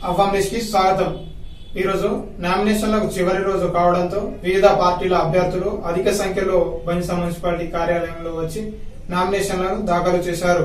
అవ్వం news కి స్వాగతం ఈరోజు నామినేషన్లకు చివరి రోజు కావడంతో వివిధ పార్టీల అభ్యర్థులు అధిక సంఖ్యలో బైన్సా మున్సిపాలిటీ కార్యాలయంలో వచ్చి నామినేషన్లను దాఖలు చేశారు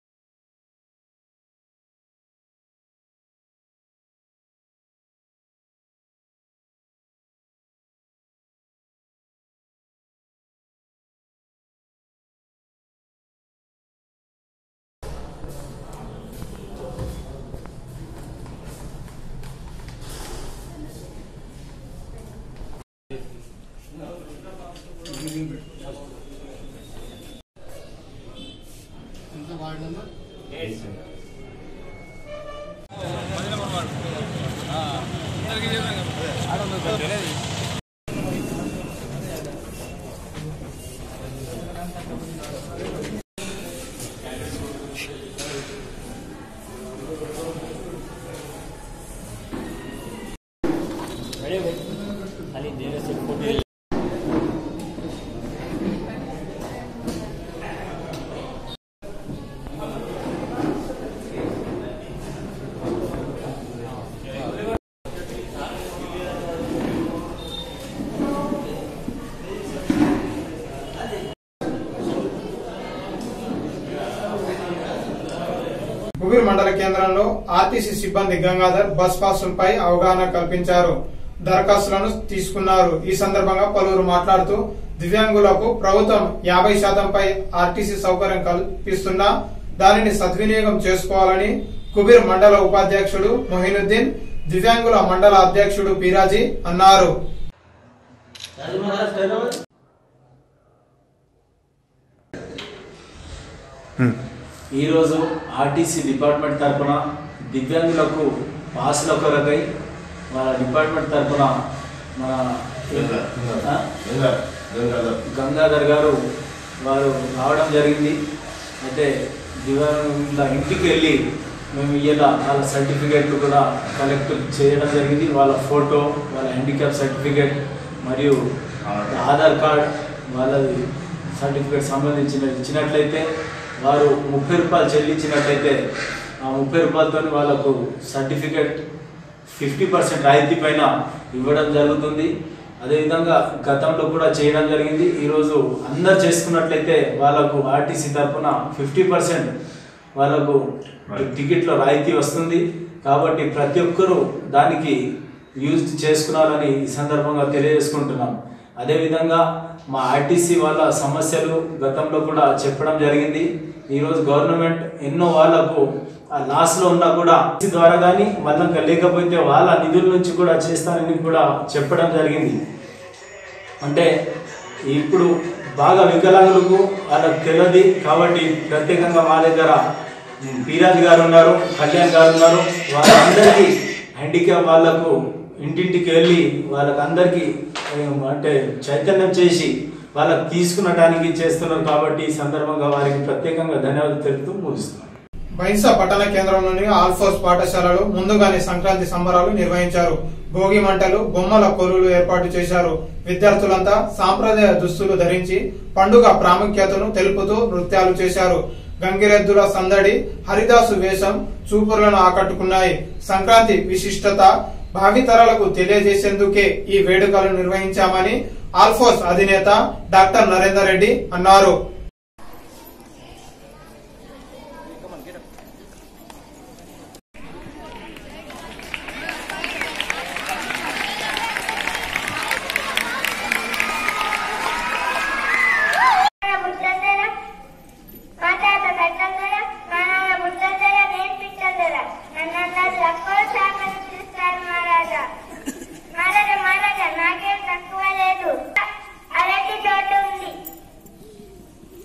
खाली देर से फोटो గుబీర్ మండల కేంద్రంలో ఆర్టీసీ సిబ్బంది గంగాధర్ బస్ పాసులపై అవగాహన కల్పించారు దరఖాస్తులను తీసుకున్నారు ఈ సందర్భంగా పలువురు మాట్లాడుతూ దివ్యాంగులకు ప్రభుత్వం యాభై శాతంపై ఆర్టీసీ సౌకర్యం కల్పిస్తున్నా దానిని సద్వినియోగం చేసుకోవాలని కుబీర్ మండల ఉపాధ్యక్షుడు మొహినుద్దీన్ దివ్యాంగుల మండల అధ్యక్షుడు పీరాజీ అన్నారు ఈరోజు ఆర్టీసీ డిపార్ట్మెంట్ తరపున దివ్యాంగులకు పాసుల కొరకై మన డిపార్ట్మెంట్ తరపున మన ఆ? గంగాధర్ గారు వారు రావడం జరిగింది అయితే దివ్యాంగుల ఇంటికి వెళ్ళి మేము ఇలా వాళ్ళ సర్టిఫికేట్లు కూడా కలెక్ట్ చేయడం జరిగింది వాళ్ళ ఫోటో వాళ్ళ హ్యాండిక్యాప్ సర్టిఫికేట్ మరియు ఆధార్ కార్డ్ వాళ్ళది సర్టిఫికేట్ సంబంధించిన ఇచ్చినట్లయితే వారు ముప్పై రూపాయలు చెల్లించినట్లయితే ఆ ముప్పై రూపాయలతో వాళ్ళకు సర్టిఫికేట్ ఫిఫ్టీ పర్సెంట్ రాయితీ పైన ఇవ్వడం జరుగుతుంది అదేవిధంగా గతంలో కూడా చేయడం జరిగింది ఈరోజు అందరు చేసుకున్నట్లయితే వాళ్ళకు ఆర్టీసీ తరఫున ఫిఫ్టీ పర్సెంట్ వాళ్ళకు టికెట్లో రాయితీ వస్తుంది కాబట్టి ప్రతి ఒక్కరూ దానికి యూజ్ చేసుకున్నారని ఈ సందర్భంగా తెలియజేసుకుంటున్నాం అదేవిధంగా మా ఆర్టీసీ వాళ్ళ సమస్యలు గతంలో కూడా చెప్పడం జరిగింది ఈరోజు గవర్నమెంట్ ఎన్నో వాళ్ళకు ఆ లాస్లో ఉన్నా కూడా ఆర్టీసీ ద్వారా కానీ వాళ్ళకి లేకపోతే వాళ్ళ నిధుల నుంచి కూడా చేస్తానని కూడా చెప్పడం జరిగింది అంటే ఇప్పుడు బాగా వికలాంగులకు వాళ్ళకి తెలియదు కాబట్టి ప్రత్యేకంగా మా దగ్గర పీరాజ్ గారు ఉన్నారు కళ్యాణ్ గారు ఉన్నారు వాళ్ళందరికీ హ్యాండిక్యాప్ వాళ్ళకు ఇంటింటికి వెళ్ళి వాళ్ళకి అందరికీ ఏం అంటే చైతన్యం చేసి వాళ్ళకి తీసుకునడానికి చేస్తున్నారు కాబట్టి ఈ సందర్భంగా వారికి ప్రత్యేకంగా ధన్యవాదాలు తెలుపుతూ ముగిస్తున్నాను బైన్సా పట్టణ కేంద్రంలోని ఆల్ఫోస్ పాఠశాలలో ముందుగానే సంక్రాంతి సంబరాలు నిర్వహించారు భోగి మంటలు బొమ్మల కొలువులు ఏర్పాటు చేశారు విద్యార్థులంతా సాంప్రదాయ దుస్తులు ధరించి పండుగ ప్రాముఖ్యతను తెలుపుతూ నృత్యాలు చేశారు గంగిరెద్దుల సందడి హరిదాసు వేషం చూపులను ఆకట్టుకున్నాయి సంక్రాంతి విశిష్టత భావితరాలకు తెలియజేసేందుకే ఈ వేడుకలు నిర్వహించామని ఆల్ఫోస్ అధినేత డాక్టర్ నరేందర్ రెడ్డి అన్నారు బుద్ధందర మా తాత కట్టందర మా నాన్న బుద్ధందర నేర్పించందర నన్నందరూ తక్కువ శాఖలు చూస్తారు మహారాజా మహారాజా మహారాజా నాకేం తక్కువ లేదు అరటి తోట ఉంది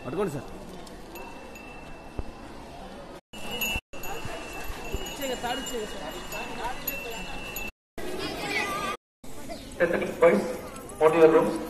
పట్టుకోండి sir boys, go to your rooms.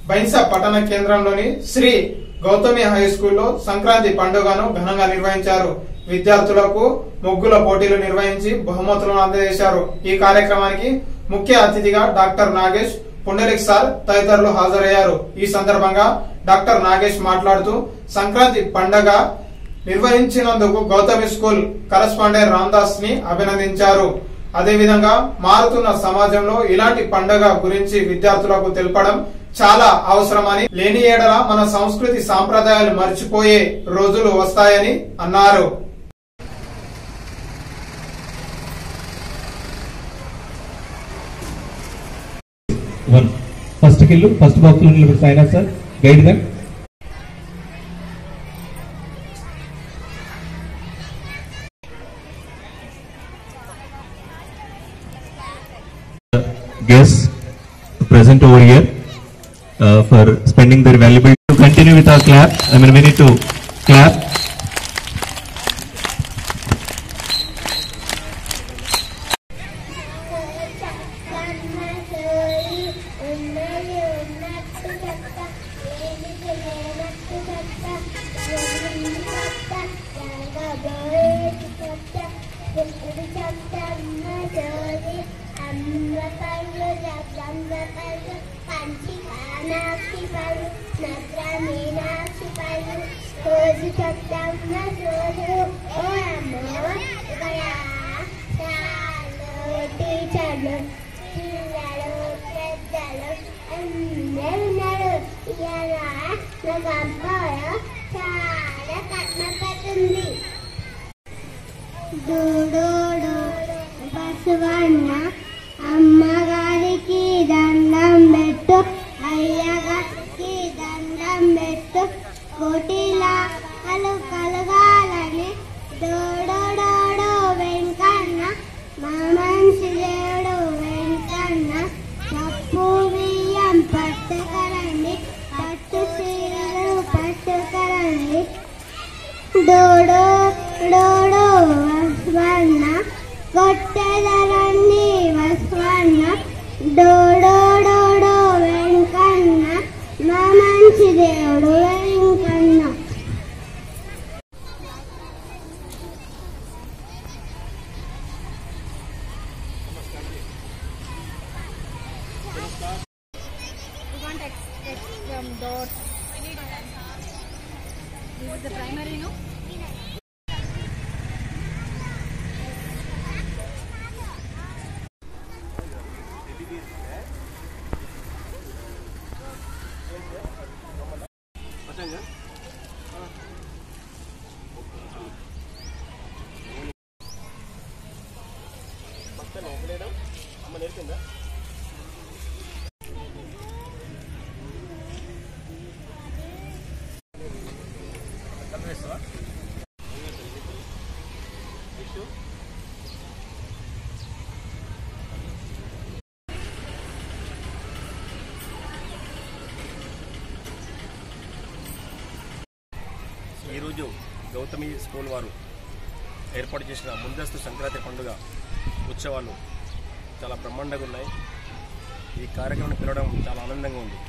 Bhainsa పట్టణ కేంద్రంలోని శ్రీ గౌతమి హై స్కూల్లో సంక్రాంతి పండుగను ఘనంగా నిర్వహించారు విద్యార్థులకు ముగ్గుల పోటీలు నిర్వహించి బహుమతులను అందజేశారు ఈ కార్యక్రమానికి ముఖ్య అతిథిగా డాక్టర్ నాగేష్ పుండలిక్ సార్ తదితరులు హాజరయ్యారు ఈ సందర్భంగా డాక్టర్ నాగేష్ మాట్లాడుతూ సంక్రాంతి పండగ నిర్వహించినందుకు గౌతమి స్కూల్ కరస్పాండెంట్ రామ్దాస్ ని అభినందించారు అదేవిధంగా మారుతున్న సమాజంలో ఇలాంటి పండగ గురించి విద్యార్థులకు తెలపడం చాలా అవసరమని లేని ఏడల మన సంస్కృతి సాంప్రదాయాలు మర్చిపోయే రోజులు వస్తాయని అన్నారు వన్ ఫస్ట్ కిల్లు ఫస్ట్ బాక్స్ లో నిలబడి sign sir guide them guests present over here uh, for spending their valuable to continue with our clap i mean we need to clap చెప్తాం రోజు ఓ అమ్మ ఇక్కడ చాలు టీచర్లు పిల్లలు పెద్దలు అందరూ ఉన్నారు ఇవాళ నాకు అబ్బాయి చాలా కట్నపడుతుంది దూడోడు బసవన్న అమ్మగారికి దండం పెట్టు అయ్యగారికి దండం పెట్టు కోటిలా కలు కలగాలని దోడోడోడో వెంకన్న మా మంచి దేవుడు వెంకన్న పప్పు బియ్యం పట్టుకరండి పట్టు చీరలు పట్టుకరండి డోడో డోడో వస్వన్న కొట్టెదరండి వస్వన్న డోడో డోడో వెంకన్న మా మంచి దేవుడు Venkanna We want X, X from doors. This is the primary, no? ఈరోజు గౌతమి స్కూల్ వారు ఏర్పాటు చేసిన ముందస్తు సంక్రాంతి పండుగ ఉత్సవాలు చాలా బ్రహ్మాండంగా ఉన్నాయి ఈ కార్యక్రమాన్ని పిలవడం చాలా ఆనందంగా ఉంది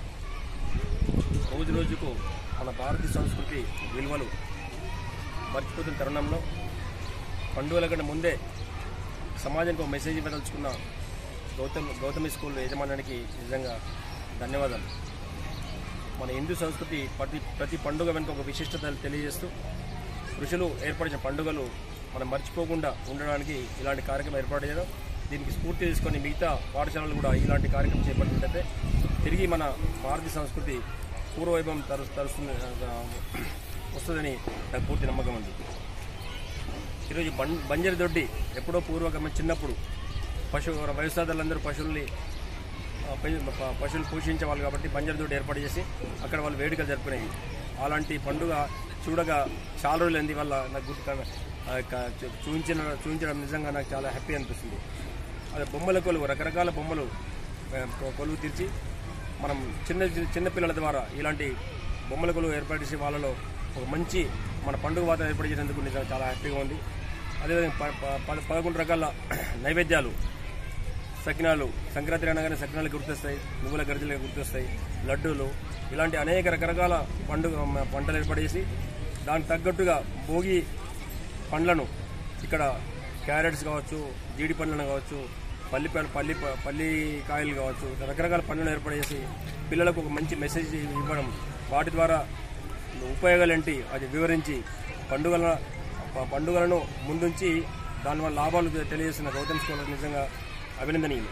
రోజు రోజుకు మన భారతీయ సంస్కృతి విలువలు మర్చిపోతున్న తరుణంలో పండుగల కంటే ముందే సమాజానికి ఒక మెసేజ్ ఇవ్వదలుచుకున్న గౌతమ్ గౌతమి స్కూల్ యజమానానికి నిజంగా ధన్యవాదాలు మన హిందూ సంస్కృతి ప్రతి ప్రతి పండుగ వెనుక ఒక విశిష్టత తెలియజేస్తూ ఋషులు ఏర్పరిచిన పండుగలు మనం మర్చిపోకుండా ఉండడానికి ఇలాంటి కార్యక్రమం ఏర్పాటు చేయడం దీనికి స్ఫూర్తి తీసుకొని మిగతా పాఠశాలలు కూడా ఇలాంటి కార్యక్రమం చేపట్టినట్లయితే తిరిగి మన భారతీయ సంస్కృతి పూర్వవైభవం తరు తరుస్తుంది ఆ, వస్తుందని నాకు పూర్తి నమ్మకం ఉంది ఈరోజు బం బంజరు దొడ్డి ఎప్పుడో పూర్వకమ చిన్నప్పుడు పశు వ్యవసాయదారులందరూ పశువుల్ని ఆ, పై- ప- పశువులు పోషించే వాళ్ళు కాబట్టి బంజరు దొడ్డి ఏర్పాటు చేసి అక్కడ వాళ్ళు వేడుకలు జరుపుకునేవి అలాంటి పండుగ చూడగా చాలా రోజులు అయింది వల్ల నాకు గుర్తు ఆ యొక్క చూ- చూపించిన చూపించడం నిజంగా నాకు చాలా హ్యాపీ అనిపిస్తుంది అదే బొమ్మల కొలువు రకరకాల బొమ్మలు ఆ, కొ- కొలువు తీర్చి మనం చిన్న చిన్న పిల్లల ద్వారా ఇలాంటి బొమ్మల కొలువు ఏర్పాటు చేసి వాళ్ళలో ఒక మంచి మన పండుగ వాతావరణం ఏర్పాటు చేసినందుకు నిజంగా చాలా హ్యాపీగా ఉంది అదేవిధంగా ప- ప- పద- పదకొండు రకాల నైవేద్యాలు సకినాలు సంక్రాంతి అనగానే సకినాలు గుర్తొస్తాయి నువ్వుల గరిజలు గుర్తొస్తాయి లడ్డూలు ఇలాంటి అనేక రకరకాల పండుగ పంటలు ఏర్పాటు చేసి దానికి తగ్గట్టుగా భోగి పండ్లను ఇక్కడ క్యారెట్స్ కావచ్చు జీడి పండ్లను కావచ్చు పల్లి ప- పల్లి ప- పల్లి కాయలు కావచ్చు రకరకాల పండ్లను ఏర్పాటు చేసి పిల్లలకు ఒక మంచి మెసేజ్ ఇవ్వడం వాటి ద్వారా ఉపయోగాలు ఏంటి అది వివరించి పండుగల ప- పండుగలను ముందుంచి దానివల్ల లాభాలు తెలియజేసిన గౌతమ్ స్కూల్ నిజంగా అభినందనీయులు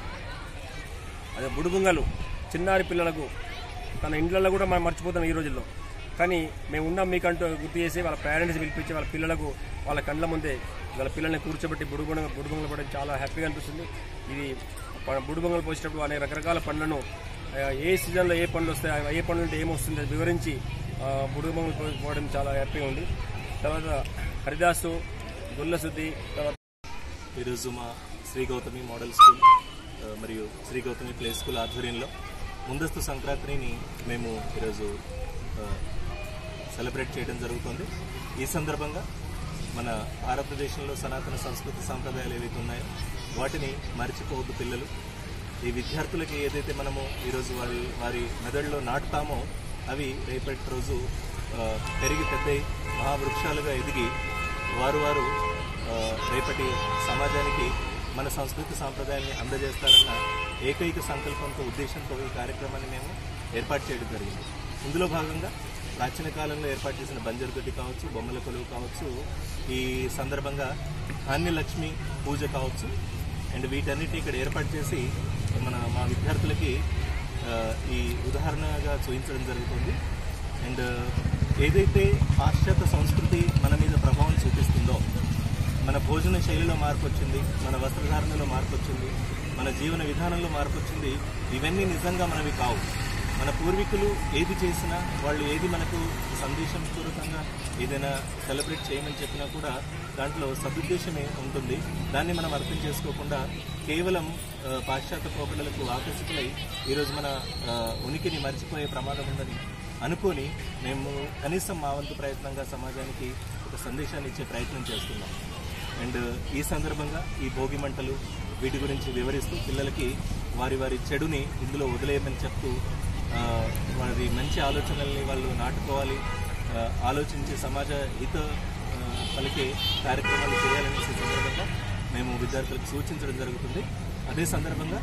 అదే బుడుగుంగలు చిన్నారి పిల్లలకు తన ఇండ్లలో కూడా మనం మర్చిపోతాం ఈ రోజుల్లో కానీ మేము ఉన్నాం మీకంటూ గుర్తు చేసి వాళ్ళ పేరెంట్స్ పిలిపించి వాళ్ళ పిల్లలకు వాళ్ళ కండ్ల ముందే వాళ్ళ పిల్లల్ని కూర్చోబెట్టి బుడుగుంగ బుడుగుంగలు పడడం చాలా హ్యాపీగా అనిపిస్తుంది ఇది ప- బుడుగుంగలు పోసేటప్పుడు అనేక రకరకాల పండ్లను ఆ, ఏ సీజన్లో ఏ పండ్లు వస్తాయి ఆ ఏ పండ్లు ఉంటే ఏమొస్తుంది అది వివరించి ఆ, బుడుగుంగలు పో- పోవడం చాలా హ్యాపీగా ఉంది తర్వాత హరిదాసు గుల్లశుద్ధి తర్వాత ఈరోజు మా శ్రీ గౌతమి మోడల్ స్కూల్ ఆ, మరియు శ్రీ గౌతమి ప్లే స్కూల్ ఆధ్వర్యంలో ముందస్తు సంక్రాంతిని మేము ఈరోజు ఆ, సెలబ్రేట్ చేయడం జరుగుతుంది ఈ సందర్భంగా మన భారతదేశంలో సనాతన సంస్కృతి సాంప్రదాయాలు ఏవైతే ఉన్నాయో వాటిని మర్చిపోవద్దు పిల్లలు ఈ విద్యార్థులకి ఏదైతే మనము ఈరోజు వారి వారి మెదడులో నాటుతామో అవి రేపటి రోజు ఆ, పెరిగి పెద్దయి మహావృక్షాలుగా ఎదిగి వారు వారు ఆ, రేపటి సమాజానికి మన సంస్కృతి సాంప్రదాయాల్ని అందజేస్తారన్న ఏకైక సంకల్పంతో ఉద్దేశంతో ఈ కార్యక్రమాన్ని మేము ఏర్పాటు చేయడం జరిగింది ఇందులో భాగంగా ప్రాచీన కాలంలో ఏర్పాటు చేసిన బంజరుగడ్డి కావచ్చు బొమ్మల కొలువు కావచ్చు ఈ సందర్భంగా ధాన్యలక్ష్మి పూజ కావచ్చు అండ్ వీటన్నిటిని ఇక్కడ ఏర్పాటు చేసి మన మా విద్యార్థులకి ఆ, ఈ ఉదాహరణగా చూపించడం జరుగుతుంది అండ్ ఏదైతే పాశ్చాత్య సంస్కృతి మన మీద ప్రభావం చూపిస్తుందో మన భోజన శైలిలో మార్పు వచ్చింది మన వస్త్రధారణలో మార్పు వచ్చింది మన జీవన విధానంలో మార్పు వచ్చింది ఇవన్నీ నిజంగా మనవి కావు మన పూర్వీకులు ఏది చేసినా వాళ్ళు ఏది మనకు సందేశం పూర్వకంగా ఏదైనా సెలబ్రేట్ చేయమని చెప్పినా కూడా దాంట్లో సదుద్దేశమే ఉంటుంది దాన్ని మనం అర్థం చేసుకోకుండా కేవలం ఆ, పాశ్చాత్య పోకడలకు ఆకర్షితులై ఈరోజు మన ఆ, ఉనికిని మర్చిపోయే ప్రమాదం ఉందని అనుకొని మేము కనీసం మా వంతు ప్రయత్నంగా సమాజానికి ఒక సందేశాన్ని ఇచ్చే ప్రయత్నం చేస్తున్నాం అండ్ ఈ సందర్భంగా ఈ భోగి మంటలు వీటి గురించి వివరిస్తూ పిల్లలకి వారి వారి చెడుని ఇందులో వదిలేయమని చెప్తూ ఆ, వారి మంచి ఆలోచనల్ని వాళ్ళు నాటుకోవాలి ఆ, ఆలోచించి సమాజ హిత ఆ, పలికే కార్యక్రమాలు చేయాలని ఈ సందర్భంగా మేము విద్యార్థులకు సూచించడం జరుగుతుంది అదే సందర్భంగా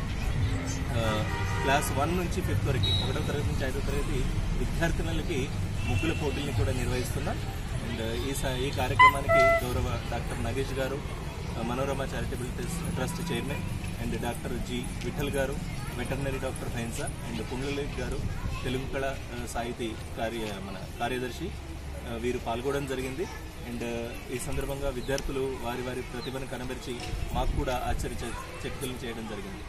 ఆ, క్లాస్ వన్ నుంచి ఫిఫ్త్ వరకు ఒకటో తరగతి నుంచి ఐదో తరగతి విద్యార్థినులకి ముగ్గుల పోటీల్ని కూడా నిర్వహిస్తున్నాం అండ్ ఈ స- ఈ కార్యక్రమానికి గౌరవ డాక్టర్ నాగేష్ గారు ఆ, Manorama charitable trust- trust chairman and doctor G Vithal garu veterinary doctor Bhainsa and Pundalik garu Telugu కళ ఆ, సాహితీ కార్య మన కార్యదర్శి ఆ, వీరు పాల్గొనడం జరిగింది అండ్ ఈ సందర్భంగా విద్యార్థులు వారి వారి ప్రతిభను కనబరిచి మాకు కూడా ఆశ్చర్య చర్చలు చేయడం జరిగింది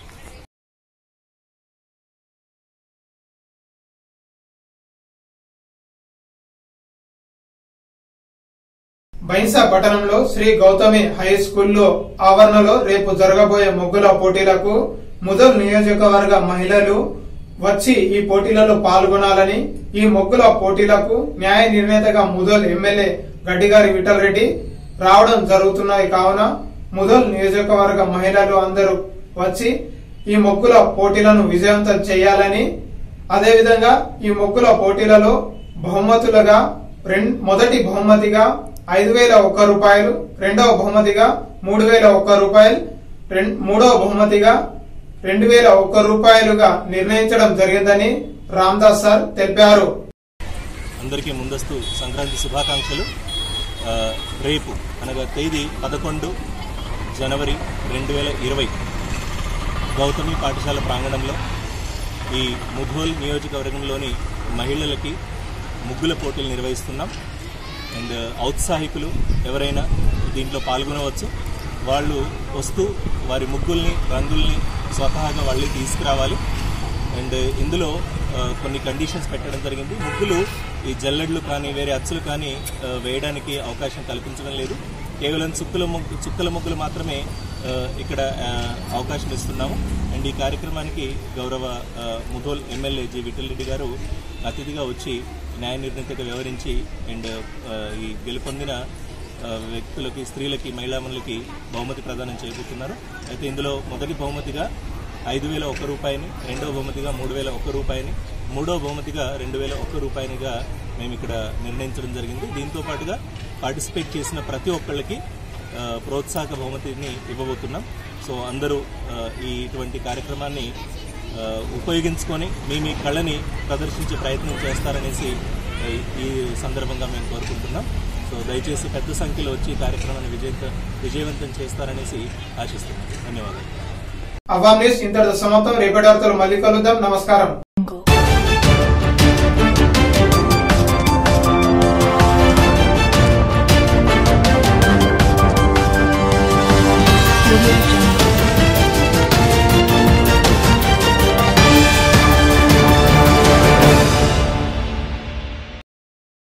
బైన్సా పట్టణంలో శ్రీ గౌతమి హై స్కూల్లో ఆవరణలో రేపు జరగబోయే ముగ్గుల పోటీలకు ముదల్ నియోజకవర్గ మహిళలు వచ్చి ఈ పోటీలలో పాల్గొనాలని ఈ ముగ్గుల పోటీలకు న్యాయ నిర్ణేతగా ముదల్ ఎమ్మెల్యే గడ్డిగారి విఠల్ రెడ్డి రావడం జరుగుతున్నాయి కావున ముదల్ నియోజకవర్గ మహిళలు అందరూ వచ్చి ఈ ముగ్గుల పోటీలను విజయవంతం చేయాలని అదేవిధంగా ఈ ముగ్గుల పోటీలలో బహుమతులుగా రెం- మొదటి బహుమతిగా ఐదు వేల ఒక్క రూపాయలు రెండవ బహుమతిగా మూడు వేల ఒక్క రూపాయలు రెం- మూడవ బహుమతిగా రెండు వేల ఒక్క రూపాయలుగా నిర్ణయించడం జరిగిందని రామ్దాస్ సార్ తెలిపారు అందరికీ ముందస్తు సంక్రాంతి శుభాకాంక్షలు ఆ, రేపు అనగా తేదీ పదకొండు జనవరి రెండు వేల ఇరవై గౌతమి పాఠశాల ప్రాంగణంలో ఈ ముధోల్ నియోజకవర్గంలోని మహిళలకి ముగ్గుల పోటీలు నిర్వహిస్తున్నాం అండ్ ఔత్సాహికులు ఎవరైనా దీంట్లో పాల్గొనవచ్చు వాళ్ళు వస్తూ వారి ముగ్గుల్ని రంగుల్ని స్వతహాగా వాళ్ళే తీసుకురావాలి అండ్ ఇందులో ఆ, కొన్ని కండిషన్స్ పెట్టడం జరిగింది ముగ్గులు ఈ జల్లెడ్లు కానీ వేరే అచ్చులు కానీ ఆ, వేయడానికి అవకాశం కల్పించడం లేదు కేవలం చుక్కల ముగ్గు చుక్కల ముగ్గులు మాత్రమే ఆ, ఇక్కడ ఆ, అవకాశం ఇస్తున్నాము అండ్ ఈ కార్యక్రమానికి గౌరవ ఆ, ముధోల్ ఎమ్మెల్యే జి విఠల్ రెడ్డి గారు అతిథిగా వచ్చి న్యాయ నిర్ణేతగా వ్యవహరించి అండ్ ఆ, ఈ గెలుపొందిన ఆ, వ్యక్తులకి స్త్రీలకి మహిళామణులకి బహుమతి ప్రదానం చేయబోతున్నారు అయితే ఇందులో మొదటి బహుమతిగా ఐదు వేల ఒక్క రూపాయిని రెండో బహుమతిగా మూడు వేల ఒక్క రూపాయిని మూడో బహుమతిగా రెండు వేల ఒక్క రూపాయినిగా మేము ఇక్కడ నిర్ణయించడం జరిగింది దీంతో పాటుగా పార్టిసిపేట్ చేసిన ప్రతి ఒక్కళ్ళకి ఆ, ప్రోత్సాహక బహుమతిని ఇవ్వబోతున్నాం సో అందరూ ఆ, ఈ ఇటువంటి కార్యక్రమాన్ని ఆ, ఉపయోగించుకొని మీ మీ కళని ప్రదర్శించే ప్రయత్నం చేస్తారనేసి ఆ, ఈ సందర్భంగా మేము కోరుకుంటున్నాం సో దయచేసి పెద్ద సంఖ్యలో వచ్చి ఈ కార్యక్రమాన్ని విజయంత విజయవంతం చేస్తారనేసి ఆశిస్తున్నాం ధన్యవాదాలు అవాం న్యూస్ ఇంతటితో సమాప్తం రేపటి వార్తలు మళ్ళీ కలుద్దాం నమస్కారం